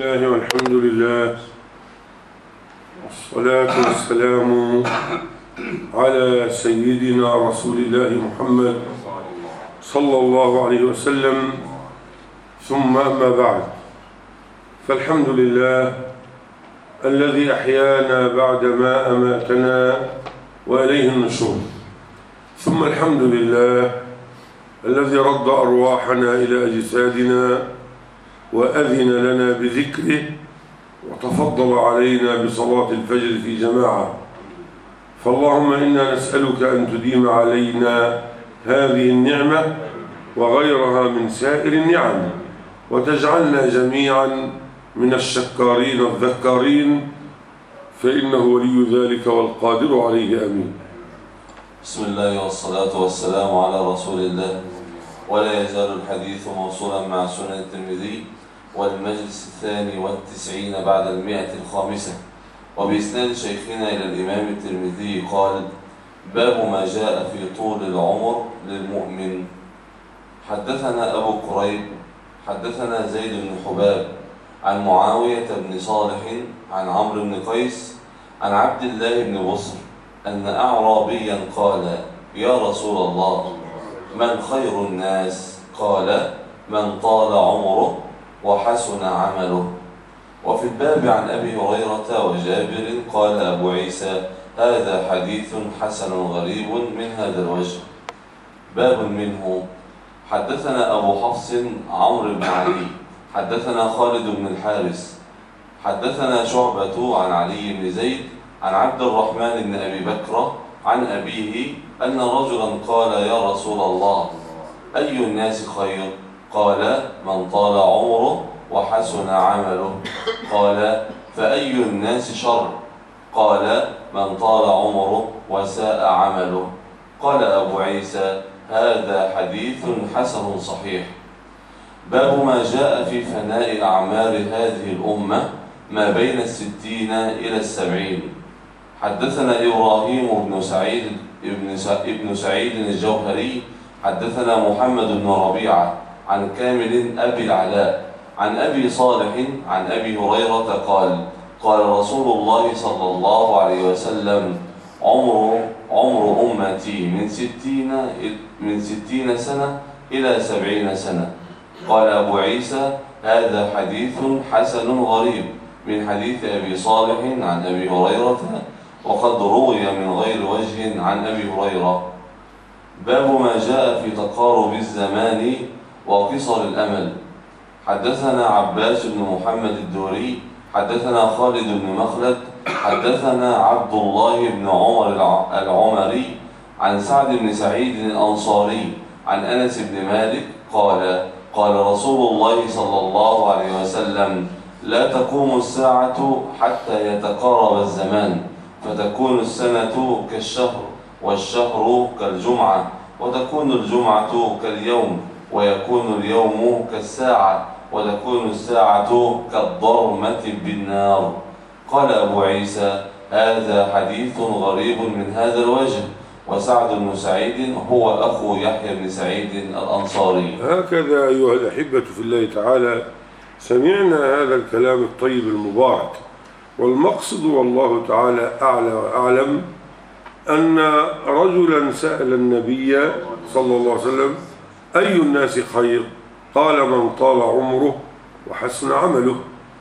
الله والحمد لله والصلاة والسلام على سيدنا رسول الله محمد صلى الله عليه وسلم ثم أما بعد فالحمد لله الذي أحيانا بعدما أماتنا وإليه النشور ثم الحمد لله الذي رد أرواحنا إلى أجسادنا وأذن لنا بذكره وتفضل علينا بصلاة الفجر في جماعة فاللهم إنا نسألك أن تديم علينا هذه النعمة وغيرها من سائر النعم وتجعلنا جميعا من الشكارين الذكارين فإنه ولي ذلك والقادر عليه أمين بسم الله والصلاة والسلام على رسول الله ولا يزال الحديث موصولا مع سنن الترمذي والمجلس الثاني والتسعين بعد المئة الخامسة وبإسناد شيخنا إلى الإمام الترمذي قال باب ما جاء في طول العمر للمؤمن حدثنا أبو قريب حدثنا زيد بن حباب عن معاوية بن صالح عن عمرو بن قيس عن عبد الله بن بصر أن أعرابيا قال يا رسول الله من خير الناس قال من طال عمره وحسن عمله وفي الباب عن أبي هريرة وجابر قال أبو عيسى هذا حديث حسن غريب من هذا الوجه باب منه حدثنا أبو حفص عمرو بن علي حدثنا خالد بن الحارث حدثنا شعبة عن علي بن زيد عن عبد الرحمن بن أبي بكر عن أبيه أن رجلا قال يا رسول الله أي الناس خير قال من طال عمره وحسن عمله قال فأي الناس شر قال من طال عمره وساء عمله قال أبو عيسى هذا حديث حسن صحيح باب ما جاء في فناء أعمار هذه الأمة ما بين الستين إلى السبعين حدثنا إبراهيم بن سعيد ابن سعيد الجوهري حدثنا محمد بن ربيعة عن كامل أبي العلاء عن أبي صالح عن أبي هريرة قال قال رسول الله صلى الله عليه وسلم عمر عمر أمتي من ستين من ستين سنة إلى سبعين سنة قال أبو عيسى هذا حديث حسن غريب من حديث أبي صالح عن أبي هريرة وقد روي من غير وجه عن أبي هريرة باب ما جاء في تقارب الزمان وقصر الأمل حدثنا عباس بن محمد الدوري حدثنا خالد بن مخلد حدثنا عبد الله بن عمر العمري عن سعد بن سعيد الأنصاري عن أنس بن مالك قال قال رسول الله صلى الله عليه وسلم لا تقوم الساعة حتى يتقارب الزمان فتكون السنة كالشهر والشهر كالجمعة وتكون الجمعة كاليوم ويكون اليوم كالساعة وتكون الساعة كالضرمة بالنار قال أبو عيسى هذا حديث غريب من هذا الوجه وسعد بن سعيد هو أخو يحيى بن سعيد الأنصاري هكذا أيها الأحبة في الله تعالى سمعنا هذا الكلام الطيب المبارك والمقصد والله تعالى أعلى وأعلم أن رجلا سأل النبي صلى الله عليه وسلم أي الناس خير قال من طال عمره وحسن عمله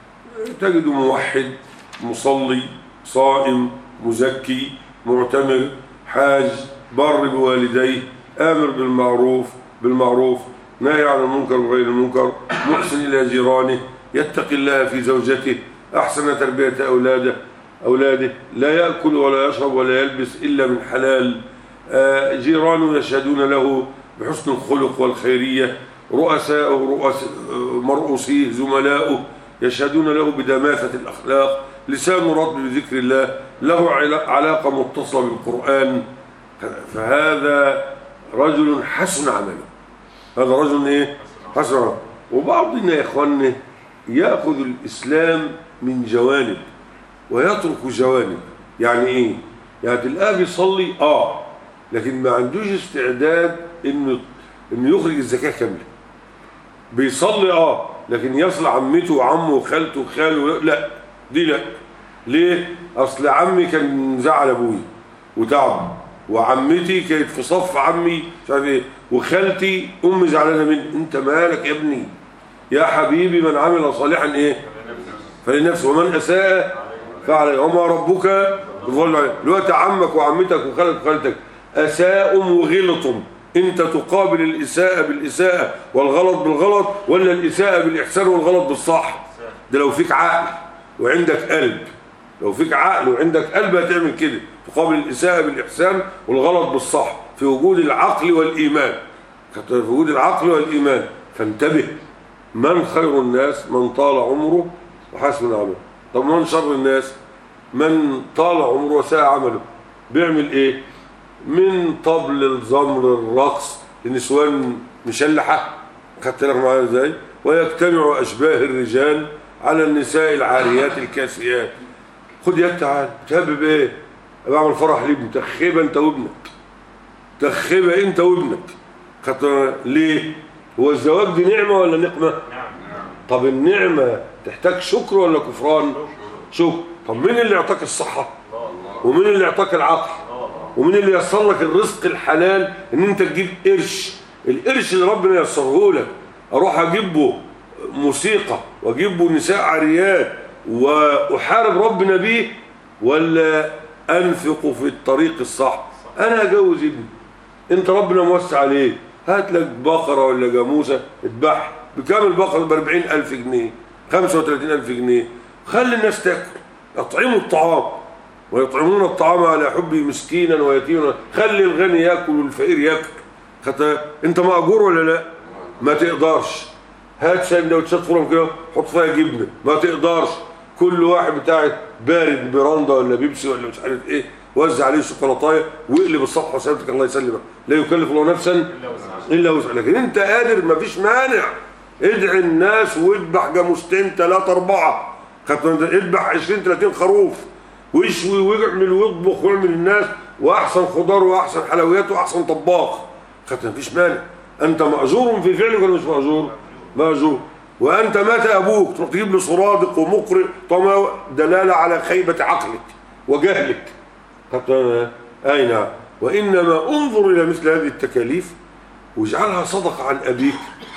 تجد موحد مصلي صائم مزكي معتمر حاج بر بوالديه آمر بالمعروف بالمعروف ناهي عن المنكر وغير المنكر محسن إلى جيرانه يتقي الله في زوجته أحسن تربية أولاده أولاده لا يأكل ولا يشرب ولا يلبس إلا من حلال جيرانه يشهدون له بحسن الخلق والخيرية رؤساء رؤس مرؤوسيه زملاؤه يشهدون له بدماثة الأخلاق لسان رطب بذكر الله له علاقة متصلة بالقرآن فهذا رجل حسن عمله هذا رجل ايه حسن عمله وبعضنا يا اخواننا ياخذ الاسلام من جوانب ويترك جوانب يعني ايه يعني تلقاه بيصلي اه لكن ما عندوش استعداد انه انه يخرج الزكاه كامله بيصلي اه لكن يصل عمته وعمه وخالته وخاله لا دي لا ليه اصل عمي كان زعل ابوي وتعب وعمتي كانت في صف عمي مش عارف ايه وخالتي امي زعلانه مني انت مالك يا ابني يا حبيبي من عمل صالحا ايه فلنفسه ومن اساء فعليه وما ربك بظلم عليه دلوقتي عمك وعمتك وخالك وخالتك اساءوا وغلطوا انت تقابل الاساءه بالاساءه والغلط بالغلط ولا الاساءه بالاحسان والغلط بالصح ده لو فيك عقل وعندك قلب لو فيك عقل وعندك قلب هتعمل كده تقابل الاساءه بالاحسان والغلط بالصح في وجود العقل والايمان في وجود العقل والايمان فانتبه من خير الناس من طال عمره وحسن عمله طب من شر الناس من طال عمره وساء عمله بيعمل ايه من طبل الزمر الرقص النسوان مشلحة خدت لك معايا ازاي ويجتمع اشباه الرجال على النساء العاريات الكاسيات خد يد تعال تهبب ايه بعمل فرح لابني تخيبه انت وابنك تخيبه انت وابنك خدت ليه هو الزواج دي نعمه ولا نقمه طب النعمه تحتاج شكر ولا كفران شكر طب مين اللي اعطاك الصحه ومين اللي اعطاك العقل ومين اللي يسر لك الرزق الحلال ان انت تجيب قرش القرش اللي ربنا يسره لك اروح اجيبه موسيقى واجيبه نساء عريات واحارب ربنا بيه ولا انفق في الطريق الصح انا اجوز ابني انت ربنا موسع عليك هات لك بقرة ولا جاموسة اذبحها بكام البقرة ب 40000 جنيه 35000 جنيه خلي الناس تاكل اطعموا الطعام ويطعمون الطعام على حبه مسكينا ويتيما خلي الغني ياكل والفقير ياكل خط... انت مأجور ولا لا ما تقدرش هات سندوتشات فرن كده حط فيها جبنه ما تقدرش كل واحد بتاعت بارد براندا ولا بيبسي ولا مش عارف ايه وزع عليه شوكولاتايه واقلب الصفحه وسلامتك الله يسلمك لا يكلف الله نفسا الا وسعها لكن انت قادر ما فيش مانع ادعي الناس واذبح جاموستين ثلاثه اربعه اذبح 20 30 خروف ويشوي ويعمل ويطبخ ويعمل الناس واحسن خضار واحسن حلويات واحسن طباخ خدت مفيش مانع انت ماجور في فعلك ولا مش ماجور ماجور وانت مات ابوك تروح تجيب له صرادق ومقرئ طما دلاله على خيبه عقلك وجهلك خدت اي نعم وانما انظر الى مثل هذه التكاليف واجعلها صدقه عن ابيك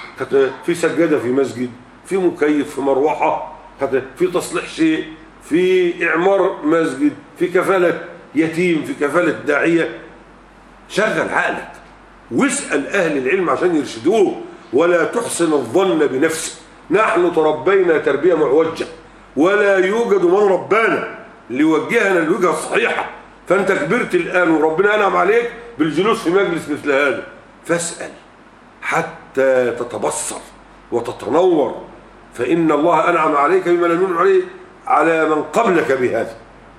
في سجاده في مسجد في مكيف في مروحه في تصليح شيء في إعمار مسجد في كفالة يتيم في كفالة داعية شغل عقلك واسأل أهل العلم عشان يرشدوه ولا تحسن الظن بنفسك نحن تربينا تربية معوجة ولا يوجد من ربانا ليوجهنا الوجهة الصحيحة فأنت كبرت الآن وربنا أنعم عليك بالجلوس في مجلس مثل هذا فاسأل حتى تتبصر وتتنور فإن الله أنعم عليك بما لم ينعم عليه على من قبلك بهذا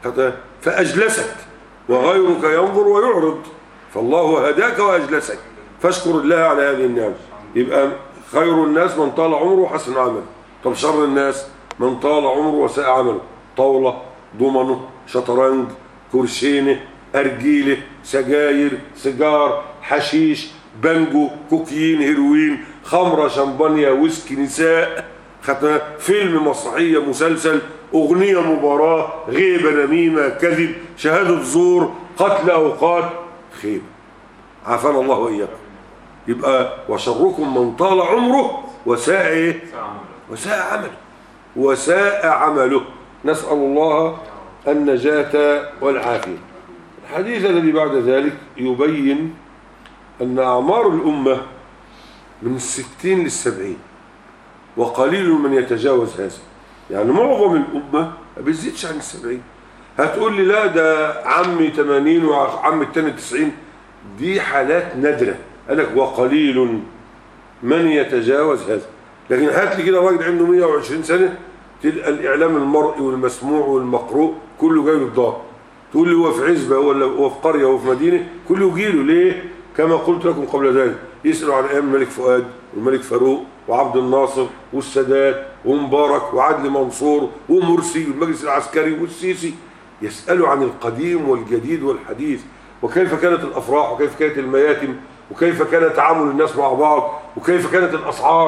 فأجلسك وغيرك ينظر ويعرض فالله هداك وأجلسك فاشكر الله على هذه النعم يبقى خير الناس من طال عمره وحسن عمله طب شر الناس من طال عمره وساء عمله طاولة ضمنه شطرنج كرشينه أرجيلة سجاير سيجار حشيش بانجو كوكيين هيروين خمرة شمبانيا ويسكي نساء فيلم مسرحية مسلسل أغنية مباراة غيبة نميمة كذب شهادة زور قتل أوقات خيبة عافانا الله وإياكم يبقى وشركم من طال عمره وساء إيه؟ وساء عمله وساء عمله نسأل الله النجاة والعافية الحديث الذي بعد ذلك يبين أن أعمار الأمة من الستين للسبعين وقليل من يتجاوز هذا يعني معظم الأمة ما بيزيدش عن السبعين هتقول لي لا ده عمي 80 وعمي التاني 90 دي حالات نادرة قال لك وقليل من يتجاوز هذا لكن هات لي كده راجل عنده 120 سنة تلقى الإعلام المرئي والمسموع والمقروء كله جاي بالضبط تقول لي هو في عزبة ولا هو في قرية هو في مدينة كله يجيله ليه؟ كما قلت لكم قبل ذلك يسألوا عن أيام الملك فؤاد والملك فاروق وعبد الناصر والسادات ومبارك وعدلي منصور ومرسي والمجلس العسكري والسيسي يسألوا عن القديم والجديد والحديث وكيف كانت الأفراح وكيف كانت المياتم وكيف كان تعامل الناس مع بعض وكيف كانت الأسعار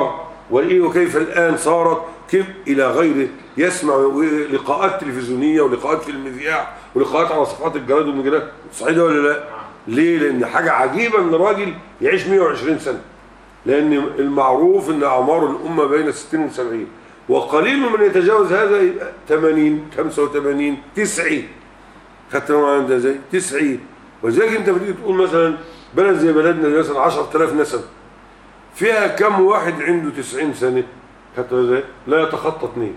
وإيه وكيف الآن صارت كيف إلى غيره يسمع لقاءات تلفزيونية ولقاءات في المذياع ولقاءات على صفحات الجرائد والمجلات صحيح ده ولا لا؟ ليه؟ لأن حاجة عجيبة إن راجل يعيش 120 سنة لأن المعروف إن أعمار الأمة بين 60 و 70 وقليل من يتجاوز هذا يبقى 80 85 90 خدت معايا ده ازاي 90 ولذلك انت بتيجي تقول مثلا بلد زي بلدنا دي مثلا 10000 نسمه فيها كم واحد عنده 90 سنه خدت ازاي لا يتخطى اثنين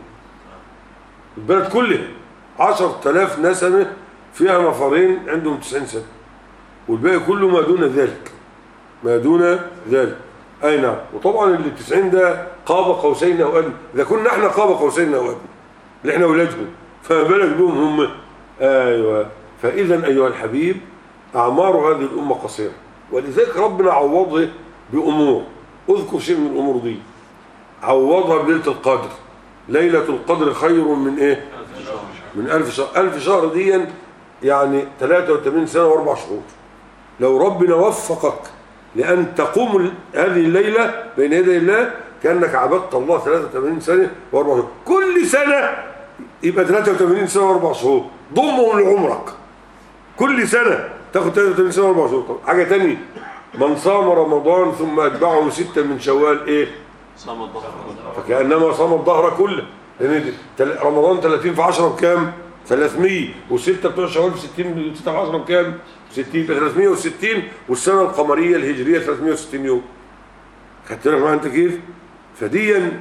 البلد كلها 10000 نسمه فيها نفرين عندهم 90 سنه والباقي كله ما دون ذلك ما دون ذلك اي نعم وطبعا اللي 90 ده قاب قوسين او ادنى اذا كنا احنا قاب قوسين او ادنى اللي احنا اولادهم فما بالك بهم هم ايوه فاذا ايها الحبيب اعمار هذه الامه قصيره ولذلك ربنا عوضها بامور اذكر شيء من الامور دي عوضها بليله القدر ليله القدر خير من ايه من ألف شهر ألف شهر دي يعني 83 سنة وأربع شهور لو ربنا وفقك لأن تقوم ال- هذه الليلة بين يدي الله كأنك عبدت الله 83 سنة وأربع شهور كل سنة يبقى 83 سنة وأربع شهور ضمهم لعمرك كل سنة تاخد 83 سنة وأربع شهور طب حاجة تانية من صام رمضان ثم أتبعه ستة من شوال إيه صام الظهر فكأنما صام الظهر كله لأن دي- تل- رمضان 30 في 10 بكام؟ 300 والستة بتوع شوال في 60 6 في 10 بكام؟ 60 يبقى 360 والسنة القمرية الهجرية 360 يوم خدت بالك معايا أنت كيف؟ فديا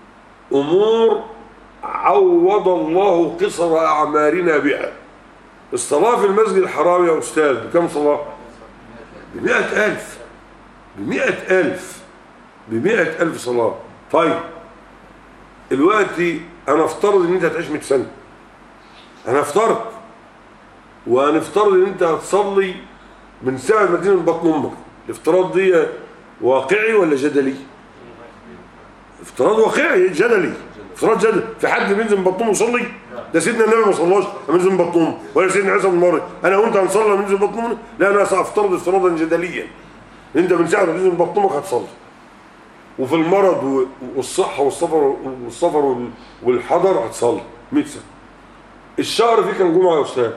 أمور عوض الله قصر أعمارنا بها الصلاة في المسجد الحرام يا أستاذ بكم صلاة؟ بمئة ألف بمئة ألف بمئة ألف صلاة طيب دلوقتي أنا افترض إن أنت هتعيش 100 سنة أنا افترض وهنفترض إن أنت هتصلي من ساعة ما تيجي من بطن أمك الافتراض دي واقعي ولا جدلي؟ افتراض واقعي جدلي افتراض جدلي في حد بينزل من بطن أمه يصلي؟ ده سيدنا النبي ما صلاش لما نزل من بطن أمه ولا سيدنا عيسى بن مريم أنا وأنت هنصلي لما ننزل من بطن أمنا؟ لا أنا سأفترض افتراضا جدليا انت من ساعه ما تنزل من بطن امك هتصلي وفي المرض و- والصحه والسفر والسفر وال- والحضر هتصلي 100 سنه الشهر فيه كام جمعه يا استاذ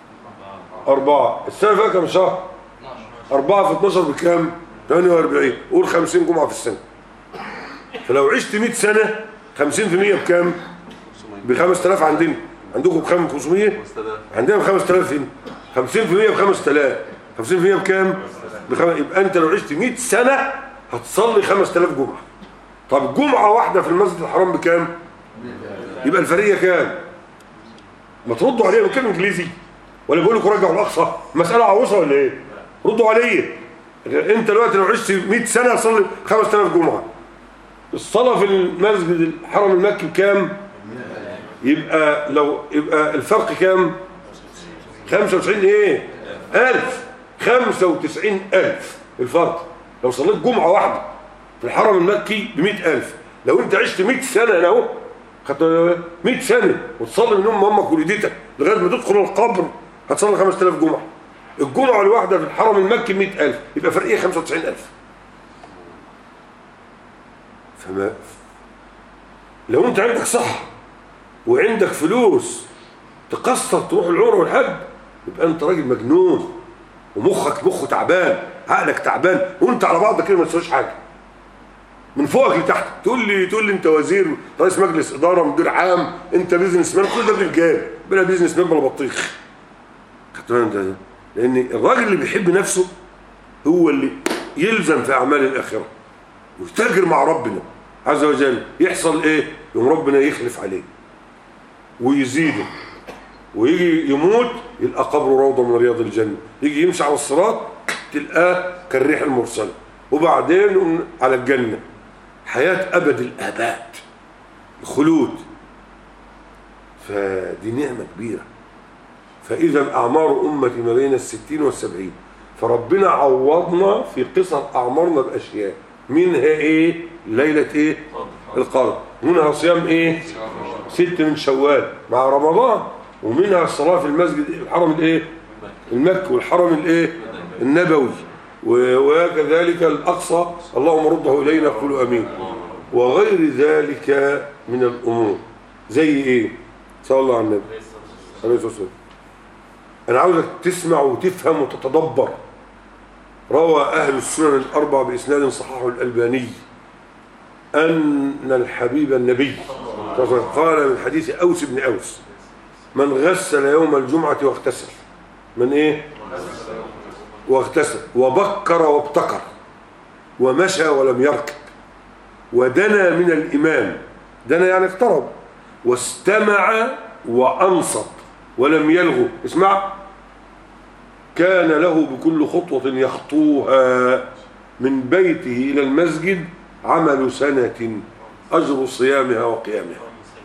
أربعة السنة فيها كام شهر أربعة في 12 بكام 48 قول 50 جمعة في السنة فلو عشت 100 سنة 50% بكام ب 5000 عندنا عندكم بكام 500 عندنا ب 5000 هنا 50% ب 5000 50% بكام؟ بخم... يبقى انت لو عشت 100 سنه هتصلي 5000 جمعه طب جمعه واحده في المسجد الحرام بكام؟ يبقى الفريه كام؟ ما تردوا عليا بكلمه انجليزي ولا بقول لكم رجعوا الاقصى مساله عوصه ولا ايه؟ ردوا عليا انت دلوقتي لو عشت 100 سنه هتصلي 5000 جمعه الصلاه في المسجد الحرم المكي بكام؟ يبقى لو يبقى الفرق كام 95 ايه ألف 95 ألف الفرق لو صليت جمعة واحدة في الحرم المكي ب ألف لو انت عشت 100 سنة هنا اهو خدت 100 سنة وتصلي من يوم ما امك ولدتك لغاية ما تدخل القبر هتصلي 5000 جمعة الجمعة الواحدة في الحرم المكي 100000 يبقى فرق ايه 95000 فما لو انت عندك صحة وعندك فلوس تقصر تروح العمره والحج يبقى انت راجل مجنون ومخك مخه تعبان عقلك تعبان وانت على بعضك كده ما تسويش حاجه من فوقك لتحت تقول لي تقول لي انت وزير رئيس مجلس اداره مدير عام انت بيزنس مان كل ده برجال بلا بيزنس مان بلا بطيخ خدت بالك انت ده؟ لان الراجل اللي بيحب نفسه هو اللي يلزم في اعمال الاخره ويتاجر مع ربنا عز وجل يحصل ايه يوم ربنا يخلف عليه ويزيده ويجي يموت يلقى قبره روضه من رياض الجنه يجي يمشي على الصراط تلقاه كالريح المرسله وبعدين يقوم على الجنه حياه ابد الاباد الخلود فدي نعمه كبيره فاذا اعمار امتي ما بين الستين والسبعين فربنا عوضنا في قصر اعمارنا باشياء منها ايه ليله ايه القدر منها صيام ايه ست من شوال مع رمضان ومنها الصلاة في المسجد الحرم الايه المكي والحرم الايه النبوي و- وكذلك الأقصى اللهم رده إلينا قولوا أمين وغير ذلك من الأمور زي إيه صلى الله على النبي عليه الصلاة والسلام أنا عاوزك تسمع وتفهم وتتدبر روى أهل السنن الأربع بإسناد صححه الألباني أن الحبيب النبي قال من حديث أوس بن أوس من غسل يوم الجمعة واغتسل من إيه واغتسل وبكر وابتكر ومشى ولم يركب ودنا من الإمام دنا يعني اقترب واستمع وأنصت ولم يلغو اسمع كان له بكل خطوة يخطوها من بيته إلى المسجد عمل سنة أجر صيامها وقيامها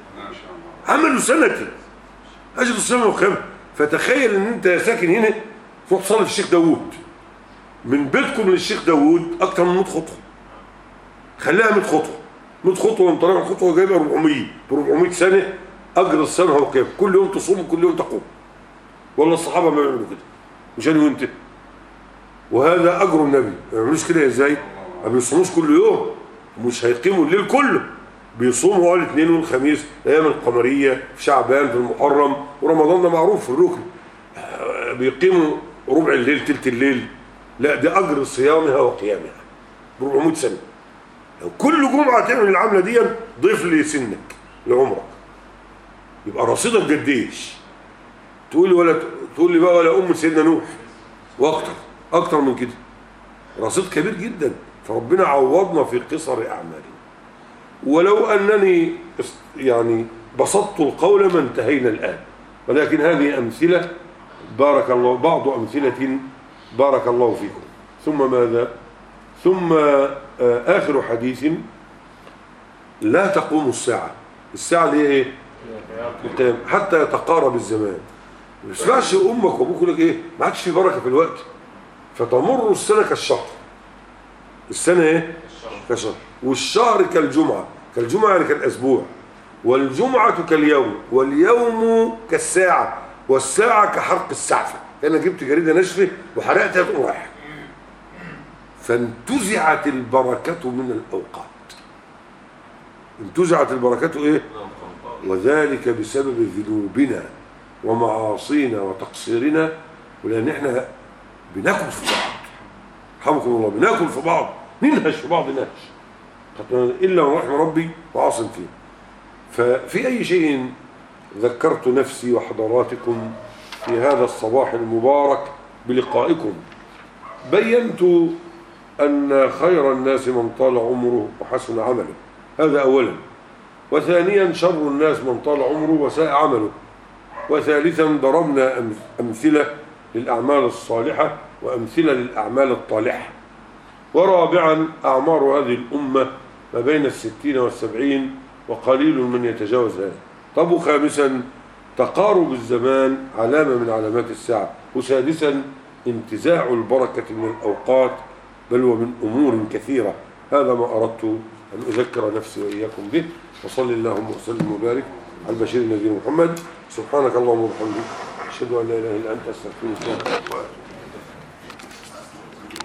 عمل سنة أجر صيامها وقيامها فتخيل أن أنت ساكن هنا تروح تصلي في الشيخ داوود من بيتكم للشيخ داوود أكثر من 100 خطوة خليها 100 خطوة 100 خطوة من طريق الخطوة جايبها 400 ب 400 سنة أجر السنة وقيام كل يوم تصوم كل يوم تقوم والله الصحابة ما بيعملوا كده مش أنا وأنت وهذا أجر النبي ما بيعملوش كده إزاي؟ ما بيصوموش كل يوم مش هيقيموا الليل كله بيصوموا هو الاثنين والخميس الايام القمريه في شعبان في المحرم ورمضان ده معروف في الركن آه، بيقيموا ربع الليل تلت الليل لا ده اجر صيامها وقيامها ب 400 سنه لو كل جمعه تعمل العمله دي ضيف لي سنك لعمرك يبقى رصيدك قد ايش تقول لي ولا تقول لي بقى ولا ام سيدنا نوح واكتر اكتر من كده رصيد كبير جدا فربنا عوضنا في قصر اعمالنا ولو انني است- يعني بسطت القول ما انتهينا الان ولكن هذه امثله بارك الله بعض امثله بارك الله فيكم ثم ماذا ثم آه، اخر حديث لا تقوم الساعه الساعه اللي هي ايه القيام حتى يتقارب الزمان ما يسمعش امك وابوك يقول لك ايه ما عادش في بركه في الوقت فتمر السنه كالشهر السنه ايه كشهر والشهر كالجمعه كالجمعه يعني كالاسبوع والجمعه كاليوم واليوم كالساعه والساعه كحرق السعفه انا جبت جريده نشره وحرقتها تقوم رايح فانتزعت البركه من الاوقات انتزعت البركه ايه وذلك بسبب ذنوبنا ومعاصينا وتقصيرنا ولان احنا بناكل في بعض رحمكم الله بناكل في بعض ننهش في بعض نهش حتى الا من رحم ربي وعاصم فيه ففي اي شيء ذكرت نفسي وحضراتكم في هذا الصباح المبارك بلقائكم بينت ان خير الناس من طال عمره وحسن عمله هذا اولا وثانيا شر الناس من طال عمره وساء عمله وثالثا ضربنا أم- أمثلة للأعمال الصالحة وأمثلة للأعمال الطالحة ورابعا أعمار هذه الأمة ما بين الستين والسبعين وقليل من يتجاوز هذا طب وخامسا تقارب الزمان علامة من علامات الساعة وسادسا انتزاع البركة من الأوقات بل ومن أمور كثيرة هذا ما أردت أن أذكر نفسي وإياكم به وصل اللهم وسلم وبارك على البشير النبي محمد سبحانك اللهم وبحمدك أشهد أن لا إله إلا أنت أستغفرك وأتوب إليك